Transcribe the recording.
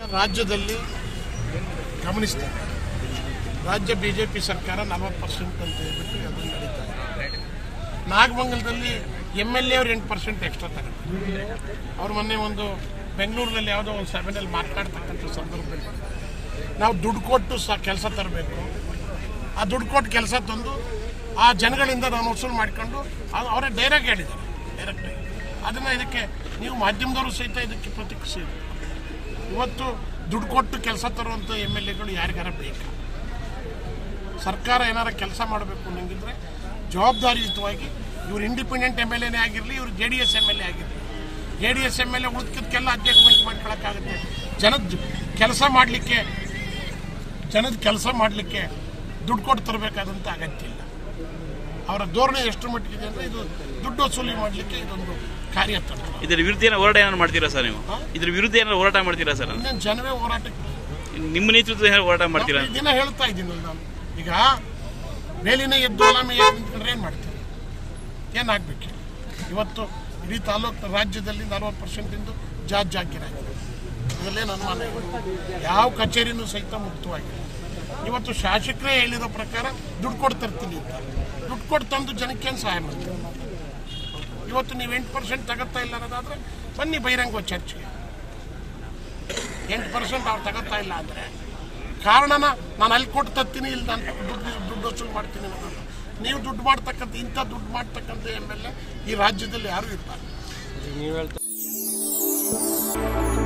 ರಾಜ್ಯದಲ್ಲಿ ಗಮನಿಸ್ತಾರೆ ರಾಜ್ಯ B J P ಸರ್ಕಾರ ನಲವತ್ತು ಪರ್ಸೆಂಟ್ ಅಂತ ಹೇಳ್ಬಿಟ್ಟು ಅದು ನಡೀತಾ ಇದೆ ನಾಗಮಂಗಲದಲ್ಲಿ ಎಮ್ ಎಲ್ ಎ ಅವ್ರು ಎಂಟು ಪರ್ಸೆಂಟ್ ಎಕ್ಸ್ಟ್ರಾ ತಗೊಂಡು ಅವ್ರು ಮೊನ್ನೆ ಒಂದು ಬೆಂಗಳೂರಿನಲ್ಲಿ ಯಾವುದೋ ಒಂದು ಸಭೆಯಲ್ಲಿ ಮಾತನಾಡ್ತಕ್ಕಂಥ ಸಂದರ್ಭದಲ್ಲಿ ನಾವು ದುಡ್ಡು ಕೊಟ್ಟು ಸಹ ಕೆಲಸ ತರಬೇಕು ಆ ದುಡ್ಡು ಕೊಟ್ಟು ಕೆಲಸ ತಂದು ಆ ಜನಗಳಿಂದ ನಾನು ವಸೂಲು ಮಾಡ್ಕೊಂಡು ಅದು ಅವರೇ ಡೈರೆಕ್ಟ್ ಹೇಳಿದ್ದಾರೆ ಡೈರೆಕ್ಟ್ ಅದನ್ನು ಇದಕ್ಕೆ ನೀವು ಮಾಧ್ಯಮದವರು ಸಹಿತ ಇದಕ್ಕೆ ಪ್ರತಿಕ್ರಿಯಿಸಿದ್ರು ಇವತ್ತು ದುಡ್ಡು ಕೊಟ್ಟು ಕೆಲಸ ತರುವಂಥ ಎಮ್ ಎಲ್ ಎಗಳು ಯಾರಿಗಾರ ಬೇಕಾ ಸರ್ಕಾರ ಏನಾರ ಕೆಲಸ ಮಾಡಬೇಕು ಅನ್ನಂಗಿದ್ರೆ ಜವಾಬ್ದಾರಿಯುತವಾಗಿ ಇವ್ರು ಇಂಡಿಪೆಂಡೆಂಟ್ ಎಮ್ ಎಲ್ ಎನೇ ಆಗಿರಲಿ ಇವ್ರು J D S M L A ಆಗಿರಲಿ J D S M L A ಉಳಿದಕ್ಕೆಲ್ಲ ಅಡ್ಜಸ್ಟ್ಮೆಂಟ್ ಮಾಡ್ಕೊಳಕ್ಕಾಗುತ್ತೆ ಜನದ ಕೆಲಸ ಮಾಡಲಿಕ್ಕೆ ಜನದ ಕೆಲಸ ಮಾಡಲಿಕ್ಕೆ ದುಡ್ಡು ಕೊಟ್ಟು ತರಬೇಕಾದಂಥ ಅಗತ್ಯ ಇಲ್ಲ ಅವರ ಧೋರಣೆ ಎಷ್ಟು ಮಟ್ಟಿಗಿದೆ ಅಂದರೆ ಇದು ದುಡ್ಡು ವಸೂಲಿ ಮಾಡಲಿಕ್ಕೆ ಇದೊಂದು ಕಾರ್ಯತಂತ್ರ ಇದ್ರ ವಿರುದ್ಧ ಏನೋ ಹೋರಾಟ ಏನಾದ್ರು ಮಾಡ್ತೀರಾ ಸರ್ ನೀವು ಇದ್ರ ವಿರುದ್ಧ ಏನಾದ್ರು ಹೋರಾಟ ಮಾಡ್ತೀರಾ ಸರ್ ಇನ್ನೇನು ಜನವೇ ಹೋರಾಟಕ್ಕೆ ನಿಮ್ಮ ನೇತೃತ್ವದ ಏನಾದ್ರು ಹೋರಾಟ ಮಾಡ್ತೀರಾ ಈ ದಿನ ಹೇಳ್ತಾ ಇದ್ದೀನಲ್ಲ ನಾನು ಈಗ ಮೇಲಿನ ಎದ್ದು ಅಲಾಮಿ ಎದ್ದು ನಿಂತ್ಕೊಂಡ್ರೆ ಏನು ಮಾಡ್ತೀವಿ ಏನಾಗಬೇಕು ಇವತ್ತು ಇಡೀ ತಾಲೂಕು ರಾಜ್ಯದಲ್ಲಿ ನಲವತ್ತು ಪರ್ಸೆಂಟಿಂದು ಜಾತ್ ಜಾಗೀರಾಗಿದೆ ಇದರಲ್ಲೇನು ಅನುಮಾನ ಇಲ್ಲ ಯಾವ ಕಚೇರಿನೂ ಸಹಿತ ಮುಕ್ತವಾಗಿಲ್ಲ ಇವತ್ತು ಶಾಸಕರೇ ಹೇಳಿರೋ ಪ್ರಕಾರ ದುಡ್ಡು ಕೊಟ್ಟು ತರ್ತೀನಿ ಅಂತ ದುಡ್ಡು ಕೊಟ್ಟು ತಂದು ಜನಕ್ಕೇನು ಸಹಾಯ ಮಾಡ್ತೀವಿ ಇವತ್ತು ನೀವು ಎಂಟು ಪರ್ಸೆಂಟ್ ತಗೋತಾ ಇಲ್ಲ ಅನ್ನೋದಾದ್ರೆ ಬನ್ನಿ ಬಹಿರಂಗ ಚರ್ಚೆಗೆ ಎಂಟು ಪರ್ಸೆಂಟ್ ಅವ್ರು ತಗೋತಾ ಇಲ್ಲ ಅಂದರೆ ಕಾರಣನ ನಾನು ಅಲ್ಲಿ ಕೊಟ್ಟು ತತ್ತೀನಿ ಇಲ್ಲಿ ನಾನು ದುಡ್ಡು ದುಡ್ಡು ವಸೂಲು ಮಾಡ್ತೀನಿ ಅನ್ನೋದಲ್ಲ ನೀವು ದುಡ್ಡು ಮಾಡ್ತಕ್ಕಂಥ ಇಂಥ ದುಡ್ಡು ಮಾಡ್ತಕ್ಕಂಥ ಎಮ್ ಎಲ್ ಎ ಈ ರಾಜ್ಯದಲ್ಲಿ ಯಾರೂ ಇರ್ತಾರೆ ನೀವು ಹೇಳ್ತಾ